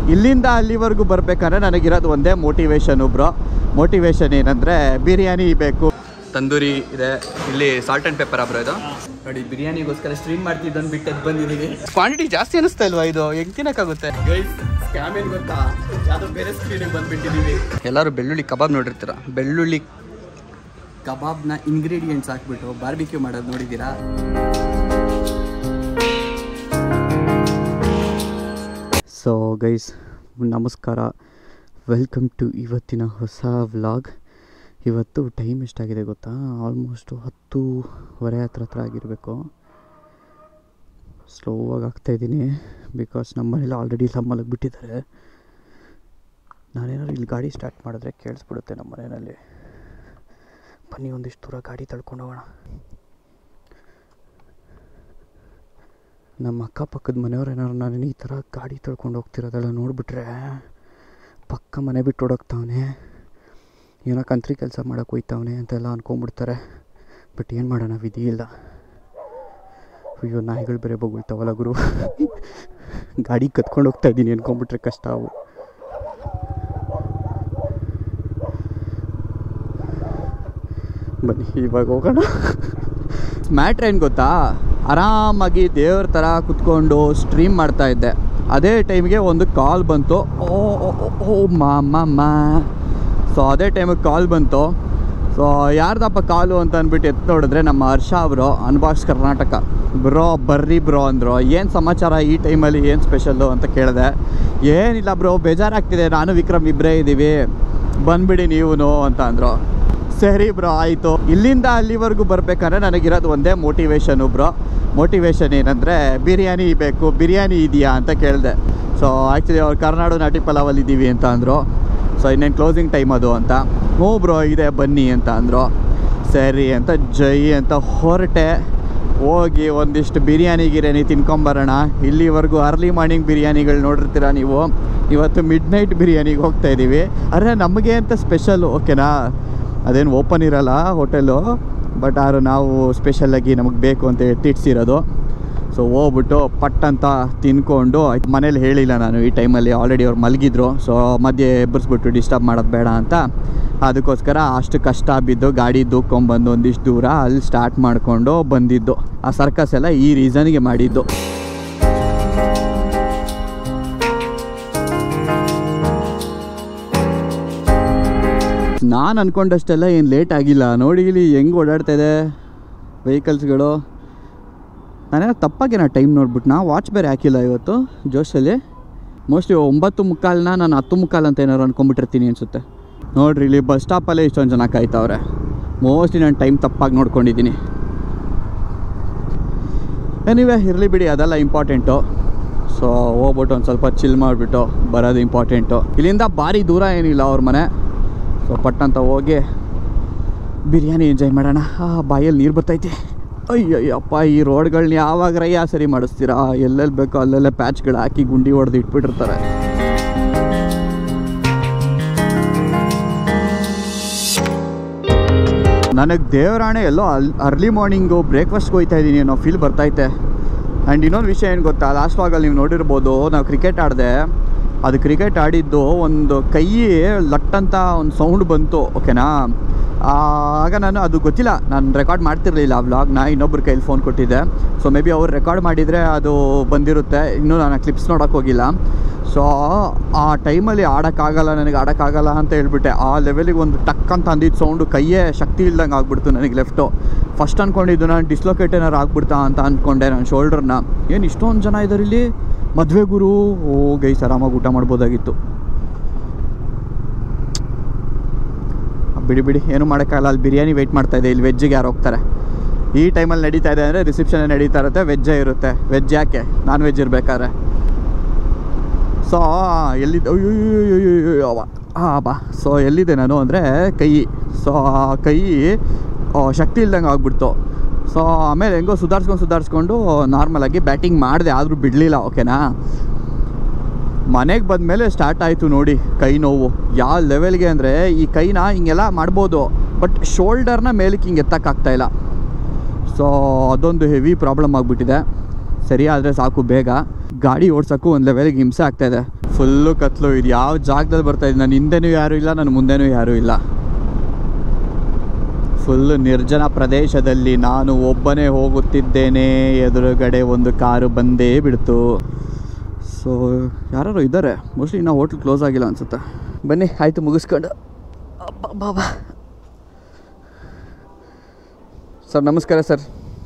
ಇಲ್ಲಿಂದ ಅಲ್ಲಿವರೆಗೂ ಬರಬೇಕಾದ್ರೆ ನನಗಿರೋದು ಒಂದೇ ಮೋಟಿವೇಶನ್ ಬ್ರೋ ಮೋಟಿವೇಶನ್ ಏನಂದರೆ ಬಿರಿಯಾನಿ ಬೇಕು ತಂದೂರಿ ಇದೆ ಇಲ್ಲಿ ಸಾಲ್ಟ್ ಆ್ಯಂಡ್ ಪೆಪ್ಪರ್ ಬ್ರೋ ಇದು ನೋಡಿ ಬಿರಿಯಾನಿಗೋಸ್ಕರ ಸ್ಟ್ರೀಮ್ ಮಾಡ್ತಿದ್ದನ್ನು ಬಿಟ್ಟು ಎದ್ದು ಬಂದಿದ್ದೀವಿ ಕ್ವಾಂಟಿಟಿ ಜಾಸ್ತಿ ಅನಿಸ್ತಾ ಇಲ್ವಾ ಇದು ಹೆಂಗ್ ತಿನ್ನಕ್ಕಾಗುತ್ತೆ ಸ್ಕ್ಯಾಮ್ ಏನು ಗೊತ್ತಾ ಯಾವುದೋ ಬೇರೆ ಸ್ಕ್ರೀನಿಗೆ ಬಂದ್ಬಿಟ್ಟಿದ್ದೀವಿ ಎಲ್ಲರೂ ಬೆಳ್ಳುಳ್ಳಿ ಕಬಾಬ್ ನೋಡಿರ್ತೀರ ಬೆಳ್ಳುಳ್ಳಿ ಕಬಾಬ್ನ ಇಂಗ್ರೀಡಿಯೆಂಟ್ಸ್ ಹಾಕ್ಬಿಟ್ಟು ಬಾರ್ಬಿಕ್ಯೂ ಮಾಡೋದು ನೋಡಿದ್ದೀರಾ ಸೊ ಗೈಸ್ ನಮಸ್ಕಾರ ವೆಲ್ಕಮ್ ಟು ಇವತ್ತಿನ ಹೊಸ ವ್ಲಾಗ್ ಇವತ್ತು ಟೈಮ್ ಎಷ್ಟಾಗಿದೆ ಗೊತ್ತಾ ಆಲ್ಮೋಸ್ಟು ಹತ್ತೂವರೆ ಹತ್ರ ಹತ್ರ ಆಗಿರಬೇಕು ಸ್ಲೋವಾಗಿ ಆಗ್ತಾಯಿದ್ದೀನಿ ಬಿಕಾಸ್ ನಮ್ಮ ಮನೇಲಿ ಆಲ್ರೆಡಿ ಎಲ್ಲ ಮಲಗಿಬಿಟ್ಟಿದ್ದಾರೆ ನಾನೇನಾದ್ರು ಇಲ್ಲಿ ಗಾಡಿ ಸ್ಟಾರ್ಟ್ ಮಾಡಿದ್ರೆ ಕೇಳಿಸ್ಬಿಡುತ್ತೆ ನಮ್ಮ ಮನೆಯಲ್ಲಿ ಬನ್ನಿ ಒಂದಿಷ್ಟು ದೂರ ಗಾಡಿ ತಳ್ಕೊಂಡು ಹೋಗೋಣ ನಮ್ಮ ಅಕ್ಕಪಕ್ಕದ ಮನೆಯವ್ರು ಏನಾದ್ರು ನಾನು ಈ ಥರ ಗಾಡಿ ತಳ್ಕೊಂಡು ಹೋಗ್ತಿರೋದೆಲ್ಲ ನೋಡಿಬಿಟ್ರೆ ಪಕ್ಕ ಮನೆ ಬಿಟ್ಟು ಓಡೋಗ್ತಾವನೆ ಏನೋ ಕಂತ್ರಿ ಕೆಲಸ ಮಾಡೋಕೆ ಹೋಯ್ತಾವನೆ ಅಂತೆಲ್ಲ ಅಂದ್ಕೊಂಬಿಡ್ತಾರೆ ಬಟ್ ಏನು ಮಾಡೋಣ ವಿಧಿ ಇಲ್ಲ ಅಯ್ಯೋ ನಾಯಿಗಳು ಬೇರೆ ಬೊಗಳ್ತಾವಲ್ಲ ಗುರು ಗಾಡಿ ಕತ್ಕೊಂಡು ಹೋಗ್ತಾ ಇದ್ದೀನಿ ಅನ್ಕೊಂಬಿಟ್ರೆ ಕಷ್ಟ ಅವು ಬನ್ನಿ ಇವಾಗ ಹೋಗೋಣ ಮ್ಯಾಟ್ರ್ ಏನು ಗೊತ್ತಾ ಆರಾಮಾಗಿ ದೇವ್ರ ಥರ ಕುತ್ಕೊಂಡು ಸ್ಟ್ರೀಮ್ ಮಾಡ್ತಾ ಇದ್ದೆ ಅದೇ ಟೈಮ್ಗೆ ಒಂದು ಕಾಲ್ ಬಂತು ಓ ಓ, ಓ, ಓ ಮಾ ಸೊ ಅದೇ ಟೈಮಿಗೆ ಕಾಲ್ ಬಂತು ಸೊ ಯಾರ್ದಪ್ಪ ಕಾಲು ಅಂತ ಅಂದ್ಬಿಟ್ಟು ಎತ್ತು ನೋಡಿದ್ರೆ ನಮ್ಮ ಹರ್ಷ ಅವರು ಅನ್ಬಾಕ್ಸ್ ಕರ್ನಾಟಕ ಬ್ರೋ ಬರ್ರಿ ಬ್ರೋ ಅಂದರು ಏನು ಸಮಾಚಾರ ಈ ಟೈಮಲ್ಲಿ ಏನು ಸ್ಪೆಷಲ್ಲು ಅಂತ ಕೇಳಿದೆ ಏನಿಲ್ಲ ಬ್ರೋ ಬೇಜಾರಾಗ್ತಿದೆ ನಾನು ವಿಕ್ರಮ್ ಇಬ್ಬರೇ ಇದ್ದೀವಿ ಬಂದ್ಬಿಡಿ ನೀವು ಅಂತ ಅಂದರು ಸರಿ ಬ್ರೋ ಆಯಿತು ಇಲ್ಲಿಂದ ಅಲ್ಲಿವರೆಗೂ ಬರಬೇಕಾದ್ರೆ ನನಗಿರೋದು ಒಂದೇ ಮೋಟಿವೇಶನು ಬ್ರೋ ಮೋಟಿವೇಶನ್ ಏನಂದರೆ ಬಿರಿಯಾನಿ ಬೇಕು ಬಿರಿಯಾನಿ ಇದೆಯಾ ಅಂತ ಕೇಳಿದೆ ಸೊ ಆ್ಯಕ್ಚುಲಿ ಅವ್ರು ಕರ್ನಾಡು ನಾಟಿ ಪಲಾವಲ್ಲಿ ಇದ್ದೀವಿ ಅಂತ ಅಂದರು ಸೊ ಇನ್ನೇನು ಕ್ಲೋಸಿಂಗ್ ಟೈಮ್ ಅದು ಅಂತ ಹ್ಞೂ ಬ್ರೋ ಇದೆ ಬನ್ನಿ ಅಂತ ಅಂದರು ಸರಿ ಅಂತ ಜೈ ಅಂತ ಹೊರಟೆ ಹೋಗಿ ಒಂದಿಷ್ಟು ಬಿರಿಯಾನಿ ಗಿರಿಯಾನಿ ತಿನ್ಕೊಂಬರೋಣ ಇಲ್ಲಿವರೆಗೂ ಅರ್ಲಿ ಮಾರ್ನಿಂಗ್ ಬಿರಿಯಾನಿಗಳು ನೋಡಿರ್ತೀರ ನೀವು ಇವತ್ತು ಮಿಡ್ ನೈಟ್ ಬಿರಿಯಾನಿಗೆ ಹೋಗ್ತಾ ಇದ್ದೀವಿ ಅರೆ ನಮಗೆ ಅಂತ ಸ್ಪೆಷಲ್ ಓಕೆನಾ ಅದೇನು ಓಪನ್ ಇರಲ್ಲ ಹೋಟೆಲು ಬಟ್ ಆದ್ರೆ ನಾವು ಸ್ಪೆಷಲಾಗಿ ನಮಗೆ ಬೇಕು ಅಂತ ಎತ್ತಿಡ್ಸಿರೋದು ಸೊ ಹೋಗ್ಬಿಟ್ಟು ಪಟ್ ಅಂತ ತಿನ್ಕೊಂಡು ಮನೇಲಿ ಹೇಳಿಲ್ಲ ನಾನು ಈ ಟೈಮಲ್ಲಿ ಆಲ್ರೆಡಿ ಅವ್ರು ಮಲಗಿದ್ರು ಸೊ ಮಧ್ಯೆ ಎಬ್ಬರಿಸ್ಬಿಟ್ಟು ಡಿಸ್ಟರ್ಬ್ ಮಾಡೋದು ಬೇಡ ಅಂತ ಅದಕ್ಕೋಸ್ಕರ ಅಷ್ಟು ಕಷ್ಟ ಬಿದ್ದು ಗಾಡಿ ದೂಕ್ಕೊಂಬಂದು ಒಂದಿಷ್ಟು ದೂರ ಅಲ್ಲಿ ಸ್ಟಾರ್ಟ್ ಮಾಡಿಕೊಂಡು ಬಂದಿದ್ದು ಆ ಸರ್ಕಸ್ ಎಲ್ಲ ಈ ರೀಸನ್ಗೆ ಮಾಡಿದ್ದು ನಾನು ಅಂದ್ಕೊಂಡಷ್ಟೆಲ್ಲ ಏನು ಲೇಟ್ ಆಗಿಲ್ಲ ನೋಡಿ ಇಲ್ಲಿ ಹೆಂಗೆ ಓಡಾಡ್ತಾ ಇದೆ ವೆಹಿಕಲ್ಸ್ಗಳು ನಾನೇನೋ ತಪ್ಪಾಗಿ ನಾ ಟೈಮ್ ನೋಡ್ಬಿಟ್ಟು ನಾ ವಾಚ್ ಬೇರೆ ಹಾಕಿಲ್ಲ ಇವತ್ತು ಜೋಶಲ್ಲಿ ಮೋಸ್ಟ್ಲಿ ಒಂಬತ್ತು ಮುಕ್ಕಾಲನ್ನ ನಾನು ಹತ್ತು ಮುಕ್ಕಾಲು ಅಂತ ಏನಾರು ಅನ್ಕೊಂಬಿಟ್ಟಿರ್ತೀನಿ ಅನಿಸುತ್ತೆ ನೋಡ್ರಿ ಇಲ್ಲಿ ಬಸ್ ಸ್ಟಾಪಲ್ಲೇ ಇಷ್ಟೊಂದು ಜನ ಕಾಯ್ತವ್ರೆ ಮೋಸ್ಟ್ಲಿ ನಾನು ಟೈಮ್ ತಪ್ಪಾಗಿ ನೋಡ್ಕೊಂಡಿದ್ದೀನಿ ಎನಿವೆ ಇರಲಿ ಬಿಡಿ ಅದೆಲ್ಲ ಇಂಪಾರ್ಟೆಂಟು ಸೊ ಹೋಗ್ಬಿಟ್ಟು ಒಂದು ಸ್ವಲ್ಪ ಚಿಲ್ ಮಾಡಿಬಿಟ್ಟು ಬರೋದು ಇಂಪಾರ್ಟೆಂಟು ಇಲ್ಲಿಂದ ಭಾರಿ ದೂರ ಏನಿಲ್ಲ ಅವ್ರ ಮನೆ ಸೊ ಪಟ್ಟಂತ ಹೋಗಿ ಬಿರಿಯಾನಿ ಎಂಜಾಯ್ ಮಾಡೋಣ ಆ ಬಾಯಲ್ಲಿ ನೀರು ಬರ್ತೈತೆ ಅಯ್ಯಯ್ಯಪ್ಪ ಈ ರೋಡ್ಗಳನ್ನ ಯಾವಾಗ ರಯ್ಯ ಸರಿ ಮಾಡಿಸ್ತೀರಾ ಎಲ್ಲೆಲ್ಲಿ ಬೇಕೋ ಅಲ್ಲೆಲ್ಲ ಪ್ಯಾಚ್ಗಳು ಹಾಕಿ ಗುಂಡಿ ಹೊಡೆದು ಇಟ್ಬಿಟ್ಟಿರ್ತಾರೆ ನನಗೆ ದೇವರಾಣೆ ಎಲ್ಲೋ ಅಲ್ ಅರ್ಲಿ ಮಾರ್ನಿಂಗು ಬ್ರೇಕ್ಫಾಸ್ಟ್ಗೆ ಹೋಗ್ತಾ ಇದ್ದೀನಿ ಅನ್ನೋ ಫೀಲ್ ಬರ್ತೈತೆ ಆ್ಯಂಡ್ ಇನ್ನೊಂದು ವಿಷಯ ಏನು ಗೊತ್ತಾ ಲಾಸ್ಟ್ ವಾಗಲ್ಲಿ ನೀವು ನೋಡಿರ್ಬೋದು ನಾವು ಕ್ರಿಕೆಟ್ ಆಡಿದೆ ಅದು ಕ್ರಿಕೆಟ್ ಆಡಿದ್ದು ಒಂದು ಕೈ ಲಟ್ ಅಂತ ಒಂದು ಸೌಂಡ್ ಬಂತು ಓಕೆನಾ ಆಗ ನಾನು ಅದು ಗೊತ್ತಿಲ್ಲ ನಾನು ರೆಕಾರ್ಡ್ ಮಾಡ್ತಿರ್ಲಿಲ್ಲ ಆ ವ್ಲಾಗ್ನ ಇನ್ನೊಬ್ರ ಕೈಲಿ ಫೋನ್ ಕೊಟ್ಟಿದ್ದೆ ಸೊ ಮೇ ಬಿ ಅವ್ರು ರೆಕಾರ್ಡ್ ಮಾಡಿದರೆ ಅದು ಬಂದಿರುತ್ತೆ ಇನ್ನೂ ನಾನು ಕ್ಲಿಪ್ಸ್ ನೋಡೋಕೆ ಹೋಗಿಲ್ಲ ಸೊ ಆ ಟೈಮಲ್ಲಿ ಆಡೋಕ್ಕಾಗಲ್ಲ ನನಗೆ ಆಡೋಕ್ಕಾಗಲ್ಲ ಅಂತ ಹೇಳ್ಬಿಟ್ಟೆ ಆ ಲೆವೆಲಿಗೆ ಒಂದು ಟಕ್ ಅಂತ ಅಂದಿದ್ದು ಸೌಂಡು ಕೈಯೇ ಶಕ್ತಿ ಇಲ್ದಂಗೆ ಆಗ್ಬಿಡ್ತು ನನಗೆ ಲೆಫ್ಟು ಫಸ್ಟ್ ಅಂದ್ಕೊಂಡಿದ್ದು ನಾನು ಡಿಸ್ಲೊಕೇಟ್ ಏನಾರು ಆಗ್ಬಿಡ್ತಾ ಅಂತ ಅಂದ್ಕೊಂಡೆ ನನ್ನ ಶೋಲ್ಡ್ರನ್ನ ಏನು ಇಷ್ಟೊಂದು ಜನ ಇದ್ದಾರೆ ಇಲ್ಲಿ ಮದುವೆ ಗುರು ಓ ಗೈಸ್ ಆರಾಮಾಗಿ ಊಟ ಮಾಡ್ಬೋದಾಗಿತ್ತು ಬಿಡಿ ಬಿಡಿ ಏನು ಮಾಡೋಕ್ಕಾಗಲ್ಲ ಅಲ್ಲಿ ಬಿರಿಯಾನಿ ವೆಯ್ಟ್ ಮಾಡ್ತಾ ಇದೆ ಇಲ್ಲಿ ವೆಜ್ಜಿಗೆ ಯಾರು ಹೋಗ್ತಾರೆ ಈ ಟೈಮಲ್ಲಿ ನಡೀತಾ ಇದೆ ಅಂದರೆ ರಿಸೆಪ್ಷನ್ ನಡೀತಾ ಇರುತ್ತೆ ವೆಜ್ಜೇ ಇರುತ್ತೆ ವೆಜ್ ಯಾಕೆ ನಾನ್ ವೆಜ್ ಇರಬೇಕಾದ್ರೆ ಸೊ ಎಲ್ಲಿದ್ದೆ ಅಯ್ಯೋ ಹಾಂ ಬಾ ಸೊ ಎಲ್ಲಿದೆ ನಾನು ಅಂದರೆ ಕೈ ಸೊ ಆ ಕೈ ಆ, ಶಕ್ತಿ ಇಲ್ದಂಗೆ ಆಗ್ಬಿಡ್ತು ಸೊ ಆಮೇಲೆ ಹೆಂಗೋ ಸುಧಾರಿಸ್ಕೊಂಡು ಸುಧಾರಿಸ್ಕೊಂಡು ನಾರ್ಮಲಾಗಿ ಬ್ಯಾಟಿಂಗ್ ಮಾಡಿದೆ ಆದರೂ ಬಿಡಲಿಲ್ಲ ಓಕೆನಾ ಮನೆಗೆ ಬಂದಮೇಲೆ ಸ್ಟಾರ್ಟ್ ಆಯಿತು ನೋಡಿ ಕೈ ನೋವು ಯಾವ ಲೆವೆಲ್ಗೆ ಅಂದರೆ ಈ ಕೈನ ಹಿಂಗೆಲ್ಲ ಮಾಡ್ಬೋದು ಬಟ್ ಶೋಲ್ಡರ್ನ ಮೇಲಕ್ಕೆ ಹಿಂಗೆ ಎತ್ತಕ್ಕಾಗ್ತಾ ಇಲ್ಲ ಸೊ ಅದೊಂದು ಹೆವಿ ಪ್ರಾಬ್ಲಮ್ ಆಗಿಬಿಟ್ಟಿದೆ ಸರಿ ಆದರೆ ಸಾಕು ಬೇಗ ಗಾಡಿ ಓಡ್ಸೋಕ್ಕೂ ಒಂದು ಲೆವೆಲ್ಗೆ ಹಿಂಸೆ ಆಗ್ತಾಯಿದೆ ಫುಲ್ಲು ಕತ್ಲು ಇದು ಯಾವ ಜಾಗದಲ್ಲಿ ಬರ್ತಾ ಇದೆ ನನ್ನ ಹಿಂದೆನೂ ಯಾರೂ ಇಲ್ಲ ನನ್ನ ಮುಂದೆನೂ ಯಾರೂ ಇಲ್ಲ ಫುಲ್ಲು ನಿರ್ಜನ ಪ್ರದೇಶದಲ್ಲಿ ನಾನು ಒಬ್ಬನೇ ಹೋಗುತ್ತಿದ್ದೇನೆ ಎದುರುಗಡೆ ಒಂದು ಕಾರು ಬಂದೇ ಬಿಡ್ತು ಸೊ ಯಾರು ಇದ್ದಾರೆ ಮೋಸ್ಟ್ಲಿ ಇನ್ನೂ ಹೋಟ್ಲ್ ಕ್ಲೋಸ್ ಆಗಿಲ್ಲ ಅನ್ಸುತ್ತೆ ಬನ್ನಿ ಆಯಿತು ಮುಗಿಸ್ಕೊಂಡು ಬಾಬಾ ಸರ್ ನಮಸ್ಕಾರ ಸರ್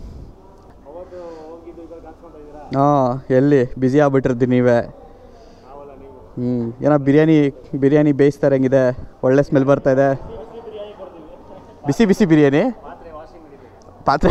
ಹಾಂ ಎಲ್ಲಿ ಬ್ಯುಸಿ ಆಗ್ಬಿಟ್ಟಿರ್ತೀನಿ ನೀವೇ ಹ್ಞೂ ಏನೋ ಬಿರಿಯಾನಿ ಬಿರಿಯಾನಿ ಬೇಯಿಸ್ತಾರೆ ಹೆಂಗಿದೆ ಒಳ್ಳೆ ಸ್ಮೆಲ್ ಬರ್ತಾ ಇದೆ ಬಿಸಿ ಬಿಸಿ ಬಿರಿಯಾನಿ ಪಾತ್ರೆ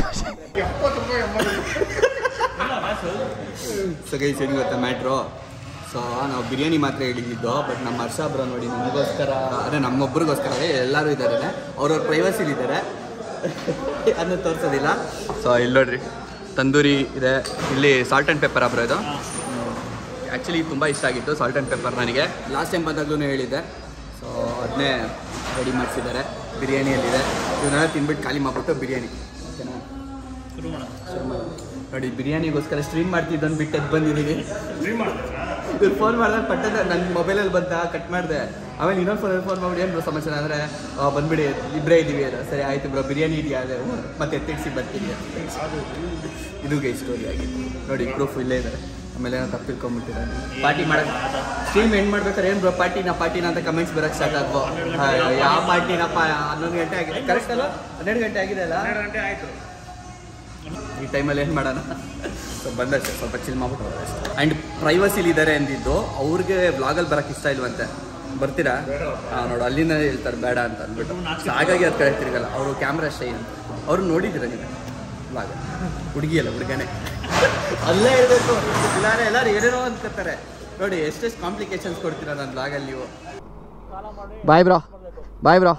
ಸೊ ಗೈಸ್ ಏನು ಗೊತ್ತಾ ಮ್ಯಾಟ್ರು ಸೊ ನಾವು ಬಿರಿಯಾನಿ ಮಾತ್ರ ಹೇಳಿದ್ದು ಬಟ್ ನಮ್ಮ ಹರ್ಷ ಬ್ರೋ ನೋಡಿ ನಮಗೋಸ್ಕರ ಅದೇ ನಮ್ಮೊಬ್ರಿಗೋಸ್ಕರ ಎಲ್ಲರೂ ಇದ್ದಾರೆ ಅವ್ರವ್ರ ಪ್ರೈವಸಿಲಿದ್ದಾರೆ ಅದನ್ನ ತೋರಿಸೋದಿಲ್ಲ ಸೊ ಇಲ್ಲಿ ನೋಡ್ರಿ ತಂದೂರಿ ಇದೆ ಇಲ್ಲಿ ಸಾಲ್ಟ್ ಆ್ಯಂಡ್ ಪೆಪ್ಪರ್ ಬ್ರೋ ಇದು ಆ್ಯಕ್ಚುಲಿ ತುಂಬ ಇಷ್ಟ ಆಗಿತ್ತು ಸಾಲ್ಟ್ ಆ್ಯಂಡ್ ಪೆಪ್ಪರ್ ನನಗೆ ಲಾಸ್ಟ್ ಟೈಮ್ ಬಂದಾಗಲೂ ಹೇಳಿದ್ದೆ ಸೊ ಅದನ್ನೇ ರೆಡಿ ಮಾಡಿಸಿದ್ದಾರೆ ಬಿರಿಯಾನಿಯಲ್ಲಿದೆ ಇವನ್ನೆಲ್ಲ ತಿನ್ಬಿಟ್ಟು ಖಾಲಿ ಮಾಡ್ಬಿಟ್ಟು ಬಿರಿಯಾನಿ ಓಕೆನಾ ಶುರು ಮಾಡೋಣ. ನೋಡಿ ಬಿರಿಯಾನಿಗೋಸ್ಕರ ಸ್ಟ್ರೀಮ್ ಮಾಡ್ತಿದ್ದನ್ನು ಬಿಟ್ಟು ಎದ್ದು ಬಂದಿದ್ದೀವಿ ಇವ್ರು ಫೋನ್ ಮಾಡಿದಾಗ ಪಟ್ಟದ ನನ್ನ ಮೊಬೈಲಲ್ಲಿ ಬಂತ ಕಟ್ ಮಾಡಿದೆ ಆಮೇಲೆ ಇನ್ನೊಂದು ಫೋನ್ ಫೋನ್ ಮಾಡಿ ಏನು ಬ್ರೋ ಸಮಾಚಾರ ಅಂದರೆ ಬಂದ್ಬಿಡಿ ಇಬ್ಬರೇ ಇದ್ದೀವಿ ಅದ ಸರಿ ಆಯಿತು ಬ್ರೋ ಬಿರಿಯಾನಿ ಇದೆಯಾ ಅದೇ ಹ್ಞೂ. ಮತ್ತೆ ಎತ್ತಿಡ್ಸಿ ಬರ್ತೀನಿ ಇದು ಗೈ ಸ್ಟೋರಿ ಆಗಿತ್ತು ನೋಡಿ ಪ್ರೂಫ್ ಇಲ್ಲೇ ಇದ್ದಾರೆ ಆಮೇಲೆ ಏನೋ ತಪ್ಪು ತಿಳ್ಕೊಂಬಿಟ್ಟಿದ್ದಾರೆ ಪಾರ್ಟಿ ಮಾಡಕ್ ಸ್ಟ್ರೀಮ್ ಎಂಡ್ ಮಾಡ್ಬೇಕಾದ್ರೆ ಏನು ಬ್ರೋ ಪಾರ್ಟಿನ ಪಾರ್ಟಿನ ಅಂತ ಕಮೆಂಟ್ಸ್ ಬರಕ್ಕೆ ಸ್ಟಾರ್ಟ್ ಆದ್ವು ಯಾವ ಪಾರ್ಟಿನಪ್ಪ ಹನ್ನೊಂದು ಗಂಟೆ ಆಗಿದೆ ಕರೆಕ್ಟ್ ಅಲ್ಲ ಹನ್ನೆರಡು ಗಂಟೆ ಆಗಿದೆ ಅಲ್ಲ ಗಂಟೆ ಆಯ್ತು ಈ ಟೈಮಲ್ಲಿ ಏನು ಮಾಡೋಣ ಸೊ ಬಂದಷ್ಟೇ ಸ್ವಲ್ಪ ಚಿಲ್ ಮಾಡ್ಬಿಟ್ಟು ಅಷ್ಟೇ ಆ್ಯಂಡ್ ಪ್ರೈವಸಿಲಿ ಇದ್ದಾರೆ ಅಂದಿದ್ದು ಅವ್ರಿಗೆ ಬ್ಲಾಗಲ್ಲಿ ಬರೋಕ್ಕೆ ಇಷ್ಟ ಇಲ್ವಂತೆ ಬರ್ತೀರಾ ಹಾಂ ನೋಡು ಅಲ್ಲಿಂದ ಹೇಳ್ತಾರೆ ಬೇಡ ಅಂತ ಅಂದ್ಬಿಟ್ಟು So ಹಾಗಾಗಿ ಅದು ಕಡೆ ತಿರ್ಗಲ್ಲ ಅವರು ಕ್ಯಾಮ್ರಾ ಶೈ ಅಂತ ಅವ್ರು ನೋಡಿದ್ದೀರ ನೀವು ಬ್ಲಾಗ್ ಹುಡುಗಿ ಅಲ್ಲ ಹುಡುಗನೇ ಅಲ್ಲೇ ಇರಬೇಕು ಇಲ್ಲಾರೆ ಎಲ್ಲರೂ ಏನೇನೋ ಅನ್ಕೋತಾರೆ ನೋಡಿ ಎಷ್ಟೆಷ್ಟು ಕಾಂಪ್ಲಿಕೇಶನ್ಸ್ ಕೊಡ್ತೀರಾ ನನ್ನ ಬ್ಲಾಗಲ್ಲಿ ನೀವು bye bro bye bro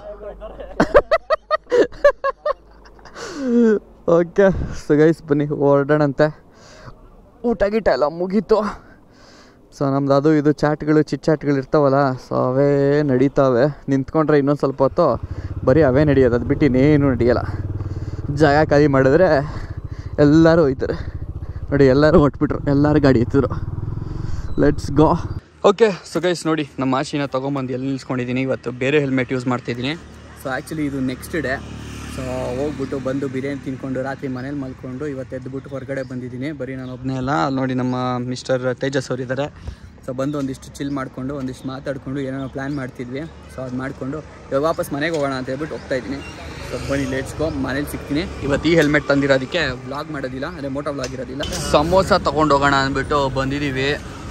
okay so guys ಬನ್ನಿ ಹೊರಡೋಣಂತೆ ಊಟ ಗೀಟ ಎಲ್ಲ ಮುಗೀತು ಸೊ ನಮ್ದು ಅದು ಇದು ಚಾಟ್ಗಳು ಚಿಟ್ಚಾಟ್ಗಳು ಇರ್ತಾವಲ್ಲ ಸೊ ಅವೇ ನಡೀತಾವೆ ನಿಂತ್ಕೊಂಡ್ರೆ ಇನ್ನೊಂದು ಸ್ವಲ್ಪ ಹೊತ್ತು ಬರೀ ಅವೇ ನಡೆಯೋದು ಅದು ಬಿಟ್ಟು ಇನ್ನೇನು ನಡೆಯಲ್ಲ ಜಾಗ ಖಾಲಿ ಮಾಡಿದ್ರೆ ಎಲ್ಲರೂ ಹೋಯ್ತಾರೆ ನೋಡಿ ಎಲ್ಲರೂ ಹೊಟ್ಬಿಟ್ರು ಎಲ್ಲರೂ ಗಾಡಿ ಎತ್ತಿದ್ರು let's go okay so guys ನೋಡಿ ನಮ್ಮ ಆಶಿನ ತೊಗೊಂಬಂದು ಎಲ್ಲಿ ನಿಲ್ಸ್ಕೊಂಡಿದ್ದೀನಿ ಇವತ್ತು ಬೇರೆ ಹೆಲ್ಮೆಟ್ ಯೂಸ್ ಮಾಡ್ತಿದ್ದೀನಿ ಸೊ ಆ್ಯಕ್ಚುಲಿ ಇದು ನೆಕ್ಸ್ಟ್ ಡೇ ಸೊ ಹೋಗ್ಬಿಟ್ಟು ಬಂದು ಬಿರಿಯಾನಿ ತಿನ್ಕೊಂಡು ರಾತ್ರಿ ಮನೇಲಿ ಮಲ್ಕೊಂಡು ಇವತ್ತು ಎದ್ದುಬಿಟ್ಟು ಹೊರಗಡೆ ಬಂದಿದ್ದೀನಿ ಬರೀ ನಾನು ಒಬ್ಬನೇ ಅಲ್ಲ ಅಲ್ಲಿ ನೋಡಿ ನಮ್ಮ ಮಿಸ್ಟರ್ ತೇಜಸ್ ಅವರು ಇದ್ದಾರೆ ಸೊ ಬಂದು ಒಂದಿಷ್ಟು ಚಿಲ್ ಮಾಡಿಕೊಂಡು ಒಂದಿಷ್ಟು ಮಾತಾಡಿಕೊಂಡು ಏನೇನೋ ಪ್ಲ್ಯಾನ್ ಮಾಡ್ತಿದ್ವಿ ಸೊ ಅದು ಮಾಡಿಕೊಂಡು ಇವಾಗ ವಾಪಸ್ ಮನೆಗೆ ಹೋಗೋಣ ಅಂತ ಹೇಳ್ಬಿಟ್ಟು ಹೋಗ್ತಾ ಇದ್ದೀನಿ ಸೊ ಬನ್ನಿ ಲೇಟ್ಸ್ಕೊ ಮನೇಲಿ ಸಿಗ್ತೀನಿ ಇವತ್ತು ಈ ಹೆಲ್ಮೆಟ್ ತಂದಿರೋದಕ್ಕೆ ವ್ಲಾಗ್ ಮಾಡೋದಿಲ್ಲ ಅದೇ ಮೋಟೋ ವ್ಲಾಗ್ ಇರೋದಿಲ್ಲ ಸಮೋಸ ತೊಗೊಂಡು ಹೋಗೋಣ ಅಂದ್ಬಿಟ್ಟು ಬಂದಿದ್ದೀವಿ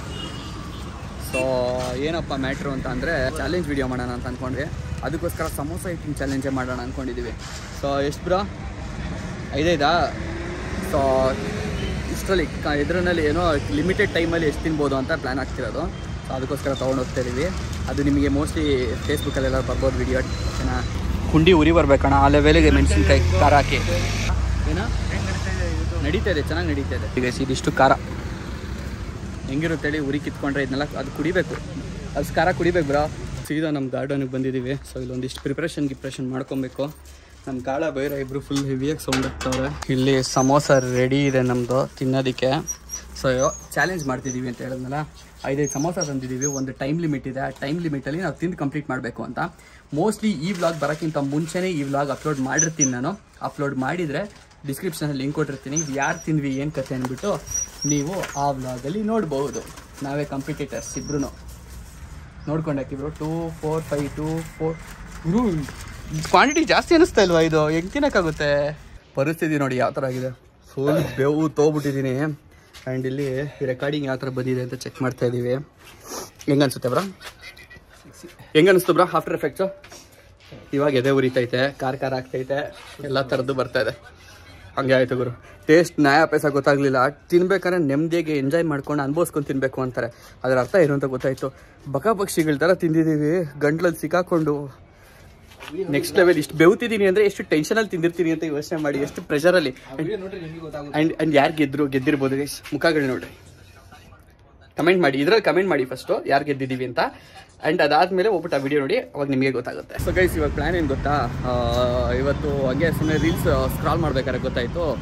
ಸೊ ಏನಪ್ಪ ಮ್ಯಾಟ್ರು ಅಂತ ಅಂದರೆ ಚಾಲೆಂಜ್ ವಿಡಿಯೋ ಮಾಡೋಣ ಅಂತ ಅಂದ್ಕೊಂಡ್ವಿ ಅದಕ್ಕೋಸ್ಕರ ಸಮೋಸ ಇಟ್ಟಿಂಗ್ ಚಾಲೆಂಜೇ ಮಾಡೋಣ ಅಂದ್ಕೊಂಡಿದ್ದೀವಿ ಸೊ ಎಷ್ಟು ಬ್ರೋ ಐದೈದಾ ಸೊ ಇಷ್ಟರಲ್ಲಿ ಕ ಇದರಲ್ಲಿ ಏನೋ ಲಿಮಿಟೆಡ್ ಟೈಮಲ್ಲಿ ಎಷ್ಟು ತಿನ್ಬೋದು ಅಂತ ಪ್ಲ್ಯಾನ್ ಆಗ್ತಿರೋದು ಸೊ ಅದಕ್ಕೋಸ್ಕರ ತೊಗೊಂಡು ಹೋಗ್ತಾ ಇದೀವಿ ಅದು ನಿಮಗೆ ಮೋಸ್ಟ್ಲಿ ಫೇಸ್ಬುಕ್ಕಲ್ಲೆಲ್ಲ ಬರ್ಬೋದು ವಿಡಿಯೋ ಏನ ಕುಂಡಿ ಉರಿ ಬರ್ಬೇಕಣ್ಣ ಆ ಲೆವೆಲಿಗೆ ಮೆಣಸಿನ್ಕಾಯಿ ಖಾರ ಹಾಕಿ ಏನ ನಡೀತಾ ಇದೆ ಚೆನ್ನಾಗಿ ನಡೀತಾ ಇದೆ ಈಗ ಇದಿಷ್ಟು ಖಾರ ಹೆಂಗಿರುತ್ತೆ ಹೇಳಿ ಉರಿ ಕಿತ್ಕೊಂಡ್ರೆ ಇದನ್ನೆಲ್ಲ ಅದು ಕುಡಿಬೇಕು ಅದು ಖಾರ ಕುಡಿಬೇಕು ಬ್ರೋ ಸೀದಾ ನಮ್ಮ ಗಾರ್ಡನ್ಗೆ ಬಂದಿದ್ದೀವಿ ಸೊ ಇಲ್ಲೊಂದಿಷ್ಟು ಪ್ರಿಪ್ರೇಷನ್ ಗಿಪ್ರೇಷನ್ ಮಾಡ್ಕೊಬೇಕು ನಮ್ಮ ಗಾಳ ಬೈರ ಇಬ್ಬರು ಫುಲ್ ಹೆವಿಯಾಗಿ ಸೌಂಡ್ ಆಗ್ತವ್ರೆ ಇಲ್ಲಿ ಸಮೋಸ ರೆಡಿ ಇದೆ ನಮ್ಮದು ತಿನ್ನೋದಕ್ಕೆ ಸೊ ಚಾಲೆಂಜ್ ಮಾಡ್ತಿದ್ದೀವಿ ಅಂತ ಹೇಳಿದ್ನಲ್ಲ ಐದೈದು ಸಮೋಸ ತಂದಿದ್ದೀವಿ ಒಂದು ಟೈಮ್ ಲಿಮಿಟ್ ಇದೆ ಆ ಟೈಮ್ ಲಿಮಿಟಲ್ಲಿ ನಾವು ತಿಂದು ಕಂಪ್ಲೀಟ್ ಮಾಡಬೇಕು ಅಂತ ಮೋಸ್ಟ್ಲಿ ಈ ವ್ಲಾಗ್ ಬರೋಕ್ಕಿಂತ ಮುಂಚೆನೇ ಈ ವ್ಲಾಗ್ ಅಪ್ಲೋಡ್ ಮಾಡಿರ್ತೀನಿ ನಾನು ಅಪ್ಲೋಡ್ ಮಾಡಿದರೆ ಡಿಸ್ಕ್ರಿಪ್ಷನಲ್ಲಿ ಲಿಂಕ್ ಕೊಟ್ಟಿರ್ತೀನಿ ಯಾರು ತಿಂದ್ವಿ ಏನು ಕತೆ ಅಂದ್ಬಿಟ್ಟು ನೀವು ಆ ವ್ಲಾಗಲ್ಲಿ ನೋಡ್ಬೋದು ನಾವೇ ಕಂಪಿಟೇಟರ್ಸ್ ಇಬ್ರು ನೋಡ್ಕೊಂಡಾಕಿಬ್ರು two four five two four ಇರು ಕ್ವಾಂಟಿಟಿ ಜಾಸ್ತಿ ಅನ್ನಿಸ್ತಾ ಇಲ್ವಾ ಇದು ಹೆಂಗೆ ತಿನ್ನೋಕ್ಕಾಗುತ್ತೆ ಪರಿಸ್ಥಿತಿ ನೋಡಿ ಯಾವ ಥರ ಆಗಿದೆ ಫುಲ್ ಬೇವು ತೋಗ್ಬಿಟ್ಟಿದ್ದೀನಿ ಆ್ಯಂಡ್ ಇಲ್ಲಿ ರೆಕಾರ್ಡಿಂಗ್ ಯಾವ ಥರ ಬಂದಿದೆ ಅಂತ ಚೆಕ್ ಮಾಡ್ತಾ ಇದ್ದೀವಿ ಹೆಂಗೆ ಅನ್ಸುತ್ತೆ ಬ್ರಾ ಹೆಂಗೆ ಅನಿಸ್ತು ಬ್ರಾ ಆಫ್ಟರ್ ಎಫೆಕ್ಟ್ಸು ಇವಾಗ ಎದೆ ಉರಿತೈತೆ ಖಾರ ಖಾರ ಆಗ್ತೈತೆ ಎಲ್ಲ ಥರದ್ದು ಬರ್ತಾ ಇದೆ ಹಂಗೆ ಆಯ್ತು ಗುರು ಟೇಸ್ಟ್ ನ್ಯಾಯ ಪೈಸ ಗೊತ್ತಾಗ್ಲಿಲ್ಲ ತಿನ್ಬೇಕಾದ್ರೆ ನೆಮ್ಮದಿಯಾಗಿ ಎಂಜಾಯ್ ಮಾಡ್ಕೊಂಡು ಅನ್ಭವಿಸ್ಕೊಂಡು ತಿನ್ಬೇಕು ಅಂತಾರೆ ಅದರ ಅರ್ಥ ಏನು ಅಂತ ಗೊತ್ತಾಯ್ತು ಬಕ ಪಕ್ಷಿಗಳ ಥರ ತಿಂದಿದ್ದೀವಿ ಗಂಟ್ಲಲ್ಲಿ ಸಿಕ್ಕಾಕೊಂಡು ನೆಕ್ಸ್ಟ್ ಲೆವೆಲ್ ಇಷ್ಟು ಬೆವ್ತಿದ್ದೀನಿ ಅಂದರೆ ಎಷ್ಟು ಟೆನ್ಷನಲ್ಲಿ ತಿಂದಿರ್ತೀನಿ ಅಂತ ಯೋಚನೆ ಮಾಡಿ ಎಷ್ಟು ಪ್ರೆಷರಲ್ಲಿ ಆ್ಯಂಡ್ ಆ್ಯಂಡ್ ಯಾರು ಗೆದ್ರು ಗೆದ್ದಿರ್ಬೋದು ಗೈಸ್ ಮುಖಗಳು ನೋಡ್ರಿ ಕಮೆಂಟ್ ಮಾಡಿ ಇದ್ರಲ್ಲಿ ಕಮೆಂಟ್ ಮಾಡಿ ಫಸ್ಟು ಯಾರು ಗೆದ್ದಿದ್ದೀವಿ ಅಂತ ಆ್ಯಂಡ್ ಅದಾದಮೇಲೆ ಹೋಗ್ಬಿಟ್ಟು ಆ ವಿಡಿಯೋ ನೋಡಿ ಅವಾಗ ನಿಮಗೆ ಗೊತ್ತಾಗುತ್ತೆ ಸೊ ಗೈಸ್ ಇವಾಗ ಪ್ಲ್ಯಾನ್ ಏನು ಗೊತ್ತಾ ಆ, ಇವತ್ತು ಹಂಗೆ ಸುಮ್ಮನೆ ರೀಲ್ಸ್ ಸ್ಕ್ರಾಲ್ ಮಾಡ್ಬೇಕಾದ್ರೆ ಗೊತ್ತಾಯಿತು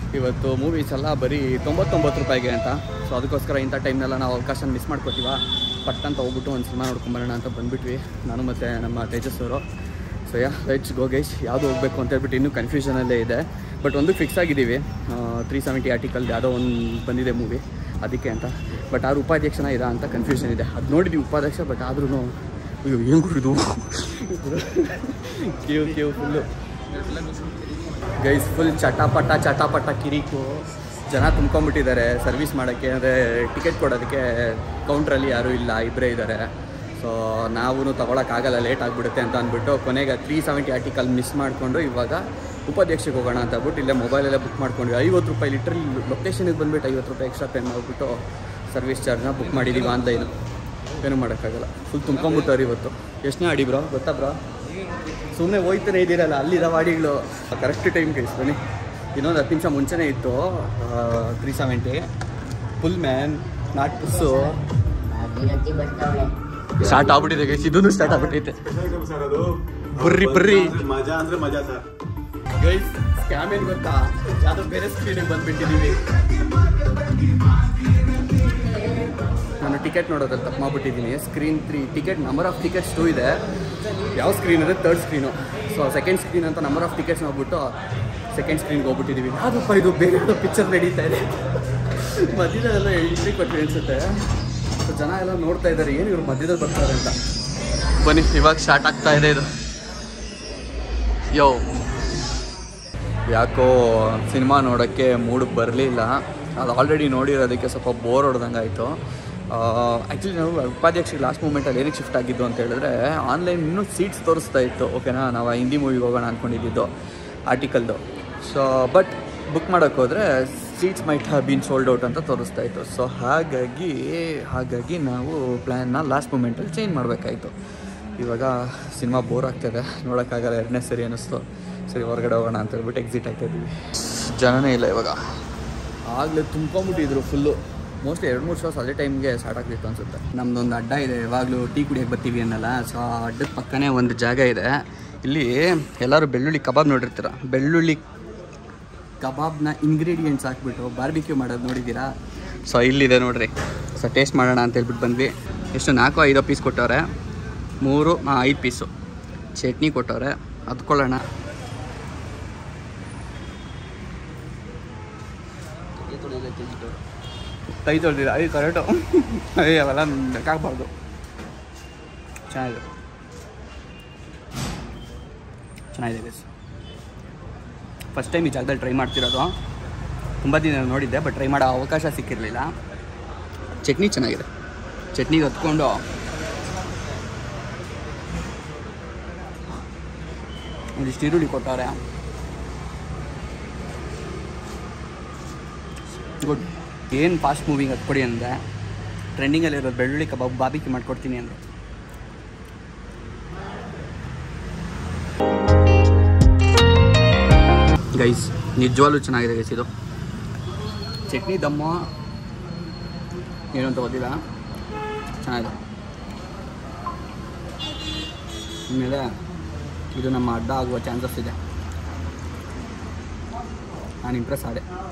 ಇವತ್ತು ಮೂವೀಸ್ ಎಲ್ಲ ಬರೀ ತೊಂಬತ್ತೊಂಬತ್ತು ರೂಪಾಯಿಗೆ ಅಂತ ಸೊ ಅದಕ್ಕೋಸ್ಕರ ಇಂಥ ಟೈಮ್ನೆಲ್ಲ ನಾವು ಅವಕಾಶ ಮಿಸ್ ಮಾಡ್ಕೋತೀವ ಪಟ್ ಅಂತ ಹೋಗ್ಬಿಟ್ಟು ಒಂದು ಸಿನಿಮಾ ನೋಡ್ಕೊಂಬರೋಣ ಅಂತ ಬಂದ್ಬಿಟ್ವಿ ನಾನು ಮತ್ತು ನಮ್ಮ ತೇಜಸ್ ಅವರು ಸೊ ಯಾ ಲೆಟ್ಸ್ ಗೋಗೇಶ್ ಯಾವುದು ಹೋಗಬೇಕು ಅಂತ ಹೇಳ್ಬಿಟ್ಟು ಇನ್ನೂ ಕನ್ಫ್ಯೂಷನಲ್ಲೇ ಇದೆ ಬಟ್ ಒಂದು ಫಿಕ್ಸ್ ಆಗಿದ್ದೀವಿ ತ್ರೀ ಸೆವೆಂಟಿ ಆರ್ಟಿಕಲ್ ಯಾವುದೋ ಒಂದು ಬಂದಿದೆ ಮೂವಿ ಅದಕ್ಕೆ ಅಂತ ಬಟ್ ಆರು ಉಪಾಧ್ಯಕ್ಷನ ಇದ ಅಂತ ಕನ್ಫ್ಯೂಷನ್ ಇದೆ ಅದು ನೋಡಿದ್ವಿ ಉಪಾಧ್ಯಕ್ಷ ಬಟ್ ಆದ್ರೂ ಅಯ್ಯೋ ಏನು ಕುಡಿದು queue queue full guys full ಚಟಾಪಟ ಚಟಾಪಟ ಕಿರಿಕು ಜನ ತುಂಬ್ಕೊಂಬಿಟ್ಟಿದ್ದಾರೆ ಸರ್ವಿಸ್ ಮಾಡೋಕ್ಕೆ ಅಂದರೆ ಟಿಕೆಟ್ ಕೊಡೋದಕ್ಕೆ ಕೌಂಟ್ರಲ್ಲಿ ಯಾರೂ ಇಲ್ಲ ಇಬ್ಬರೇ ಇದ್ದಾರೆ ಸೊ ನಾವು ತೊಗೊಳಕ್ಕಾಗಲ್ಲ ಲೇಟ್ ಆಗಿಬಿಡುತ್ತೆ ಅಂತ ಅಂದ್ಬಿಟ್ಟು ಕೊನೆಗೆ ತ್ರೀ ಸೆವೆಂಟಿ ಆರ್ಟಿಕಲ್ ಮಿಸ್ ಮಾಡಿಕೊಂಡು ಇವಾಗ ಉಪಾಧ್ಯಕ್ಷಕ್ಕೆ ಹೋಗೋಣ ಅಂತ ಅಂದ್ಬಿಟ್ಟು ಇಲ್ಲೇ ಮೊಬೈಲೆಲ್ಲ ಬುಕ್ ಮಾಡ್ಕೊಂಡ್ವಿ ಐವತ್ತು ರೂಪಾಯಿ ಲಿಟ್ರಲ್ಲಿ ಲೊಕೇಶನ್ಗೆ ಬಂದುಬಿಟ್ಟು ಐವತ್ತು ರೂಪಾಯಿ ಎಕ್ಸ್ಟ್ರಾ ಪೇ ಮಾಡಿಬಿಟ್ಟು ಸರ್ವಿಸ್ ಚಾರ್ಜ್ನ ಬುಕ್ ಮಾಡಿದ್ದೀವಿ ಆನ್ಲೈನು ಏನೂ ಮಾಡೋಕ್ಕಾಗಲ್ಲ ಫುಲ್ ತುಂಬ್ಕೊಂಬಿಟ್ಟವ್ರು ಇವತ್ತು ಎಷ್ಟನೇ ಆಡಿ ಬ್ರೋ ಗೊತ್ತಾ ಬ್ರೋ ಸುಮ್ಮನೆ ಹೋಯ್ತಾನೆ ಇದ್ದೀರಲ್ಲ ಅಲ್ಲಿರೋ ವಾಡಿಗಳು ಕರೆಕ್ಟ್ ಟೈಮ್ ಗೈಸ್ ಬನ್ನಿ ಇನ್ನೊಂದು ಹತ್ತು ನಿಮಿಷ ಮುಂಚೆನೇ ಇತ್ತು three seventy full man not ಪುಸ್ಸು ಸ್ಟಾರ್ಟ್ ಆಗ್ಬಿಟ್ಟಿದೆ ಗೈಸ್ ಇದೂ ಸ್ಟಾರ್ಟ್ ಆಗ್ಬಿಟ್ಟೈತೆ ಬರ್ರಿ ಬರ್ರಿ ಮಜಾ ಅಂದ್ರೆ ಮಜಾ ಸರ್ ಗೈಸ್ ಸ್ಕ್ಯಾಮ್ ಏನು ಗೊತ್ತಾ ಯಾವುದೋ ಬೇರೆ ಸ್ಕ್ರೀನಿಗೆ ಬಂದ್ಬಿಟ್ಟಿದ್ದೀವಿ ನಾನು ಟಿಕೆಟ್ ನೋಡೋದ್ರಲ್ಲಿ ತಪ್ಪು ಮಾಡ್ಬಿಟ್ಟಿದ್ದೀನಿ screen three ticket number of tickets two ಇದೆ ಯಾವ ಸ್ಕ್ರೀನ್ ಇದೆ third screen so second screen ಅಂತ ನಂಬರ್ ಆಫ್ ಟಿಕೆಟ್ಸ್ ನೋಡ್ಬಿಟ್ಟು ಸೆಕೆಂಡ್ ಸ್ಕ್ರೀನ್ಗೆ ಹೋಗ್ಬಿಟ್ಟಿದ್ದೀವಿ ಯಾವುದಪ್ಪ ಇದು ಬೇರೆ ಪಿಕ್ಚರ್ ನಡೀತಾ ಇದೆ ಮಧ್ಯದಲ್ಲೆಲ್ಲ ಎಂಟ್ರಿ ಕೊಟ್ಟು ಅನಿಸುತ್ತೆ ಸೊ ಜನ ಎಲ್ಲ ನೋಡ್ತಾ ಇದ್ದಾರೆ ಏನು ಇವರು ಮಧ್ಯದಲ್ಲಿ ಬರ್ತಾರೆ ಅಂತ ಬನ್ನಿ ಇವಾಗ ಸ್ಟಾರ್ಟ್ ಆಗ್ತಾ ಇದೆ ಇದು ಯೋ ಯಾಕೋ ಸಿನಿಮಾ ನೋಡೋಕ್ಕೆ ಮೂಡ್ ಬರಲಿಲ್ಲ ಅದು ಆಲ್ರೆಡಿ ನೋಡಿರೋದಕ್ಕೆ ಸ್ವಲ್ಪ ಬೋರ್ ಹೊಡೆದಂಗೆ ಆಯಿತು ಆ್ಯಕ್ಚುಲಿ ನಾವು ಉಪಾಧ್ಯಕ್ಷಿಗೆ ಲಾಸ್ಟ್ ಮೂಮೆಂಟಲ್ಲಿ ಏನಕ್ಕೆ ಶಿಫ್ಟ್ ಆಗಿದ್ದು ಅಂತ ಹೇಳಿದ್ರೆ ಆನ್ಲೈನ್ ಇನ್ನೂ ಸೀಟ್ಸ್ ತೋರಿಸ್ತಾ ಇತ್ತು ಓಕೆನಾ ನಾವು ಹಿಂದಿ ಮೂವಿಗೆ ಹೋಗೋಣ ಅಂದ್ಕೊಂಡಿದ್ದು ಆರ್ಟಿಕಲ್ದು ಸೊ ಬಟ್ ಬುಕ್ ಮಾಡೋಕ್ಕೆ ಹೋದರೆ seats might have been sold out ಅಂತ ತೋರಿಸ್ತಾ ಇತ್ತು ಸೊ ಹಾಗಾಗಿ ಹಾಗಾಗಿ ನಾವು ಪ್ಲ್ಯಾನ್ನ ಲಾಸ್ಟ್ ಮೂಮೆಂಟಲ್ಲಿ ಚೇಂಜ್ ಮಾಡಬೇಕಾಯಿತು ಇವಾಗ ಸಿನಿಮಾ ಬೋರ್ ಆಗ್ತಾಯಿದೆ ನೋಡೋಕ್ಕಾಗಲ್ಲ ಎರಡನೇ ಸರಿ ಅನ್ನಿಸ್ತು ಸರಿ ಹೊರಗಡೆ ಹೋಗೋಣ ಅಂತ ಹೇಳ್ಬಿಟ್ಟು ಎಕ್ಸಿಟ್ ಆಗ್ತಾ ಇದ್ದೀವಿ ಜನನೇ ಇಲ್ಲ ಇವಾಗ ಆಗಲೇ ತುಂಬ್ಕೊಂಬಿಟ್ಟಿದ್ರು ಫುಲ್ಲು ಮೋಸ್ಟ್ಲಿ ಎರಡು ಮೂರು ಶೋಸ್ ಅದೇ ಟೈಮ್ಗೆ ಸ್ಟಾರ್ಟ್ ಆಗ್ತಿತ್ತು ಅನ್ಸುತ್ತೆ ನಮ್ಮದೊಂದು ಅಡ್ಡ ಇದೆ ಯಾವಾಗಲೂ ಟೀ ಕುಡಿಯೋಕೆ ಬರ್ತೀವಿ ಅನ್ನಲ್ಲ ಸೊ ಆ ಅಡ್ಡದ ಪಕ್ಕನೇ ಒಂದು ಜಾಗ ಇದೆ ಇಲ್ಲಿ ಎಲ್ಲರೂ ಬೆಳ್ಳುಳ್ಳಿ ಕಬಾಬ್ ನೋಡಿರ್ತೀರ ಬೆಳ್ಳುಳ್ಳಿ ಕಬಾಬ್ನ ಇಂಗ್ರೀಡಿಯೆಂಟ್ಸ್ ಹಾಕ್ಬಿಟ್ಟು ಬಾರ್ಬಿಕ್ಯೂ ಮಾಡೋದು ನೋಡಿದ್ದೀರಾ ಸೊ ಇಲ್ಲಿದೆ ನೋಡ್ರಿ ಸೊ ಟೇಸ್ಟ್ ಮಾಡೋಣ ಅಂತ ಹೇಳ್ಬಿಟ್ಟು ಬಂದ್ವಿ ಎಷ್ಟು ನಾಲ್ಕು ಐದು ಪೀಸ್ ಕೊಟ್ಟವ್ರೆ ಮೂರು ಹಾಂ ಐದು ಪೀಸು ಚಟ್ನಿ ಕೊಟ್ಟವ್ರೆ ಅದ್ಕೊಳ್ಳೋಣ ಕೈ ತೊಳೆದಿಲ್ಲ ಐದು ಕರೆಕ್ಟು ಅಯ್ಯ ಅವೆಲ್ಲ ಬೇಕಾಗಬಾರ್ದು ಚೆನ್ನಾಗಿದೆ ಚೆನ್ನಾಗಿದೆ ಗೈಸ್ ಫಸ್ಟ್ ಟೈಮ್ ಈ ಜಾಗದಲ್ಲಿ ಟ್ರೈ ಮಾಡ್ತಿರೋದು ತುಂಬ ದಿನ ನೋಡಿದ್ದೆ ಬಟ್ ಟ್ರೈ ಮಾಡೋ ಅವಕಾಶ ಸಿಕ್ಕಿರಲಿಲ್ಲ ಚಟ್ನಿ ಚೆನ್ನಾಗಿದೆ ಚಟ್ನಿಗೆ ಹತ್ಕೊಂಡು ಒಂದಿಷ್ಟು ಈರುಳ್ಳಿ ಕೊಟ್ಟವ್ರೆ ಗುಡ್ ಏನು ಫಾಸ್ಟ್ ಮೂವಿಂಗ್ ಹತ್ಕೊಡಿ ಅಂದರೆ ಟ್ರೆಂಡಿಂಗಲ್ಲಿರೋದು ಬೆಳ್ಳುಳ್ಳಿ ಕಬಾಬ್ ಬಾಬಿಕಿ ಮಾಡ್ಕೊಡ್ತೀನಿ ಅಂದರು ಗೈಸ್ ನಿಜವಾಗ್ಲೂ ಚೆನ್ನಾಗಿದೆ ಗೈಸ್ ಇದು ಚಟ್ನಿ ದಮ್ಮ ಏನು ಅಂತ ಗೊತ್ತಿಲ್ಲ ಚೆನ್ನಾಗಿದೆ ಆಮೇಲೆ ಇದು ನಮ್ಮ ಅಡ್ಡ ಆಗುವ ಚಾನ್ಸಸ್ ಇದೆ ನಾನು ಇಂಪ್ರೆಸ್ ಆದೆ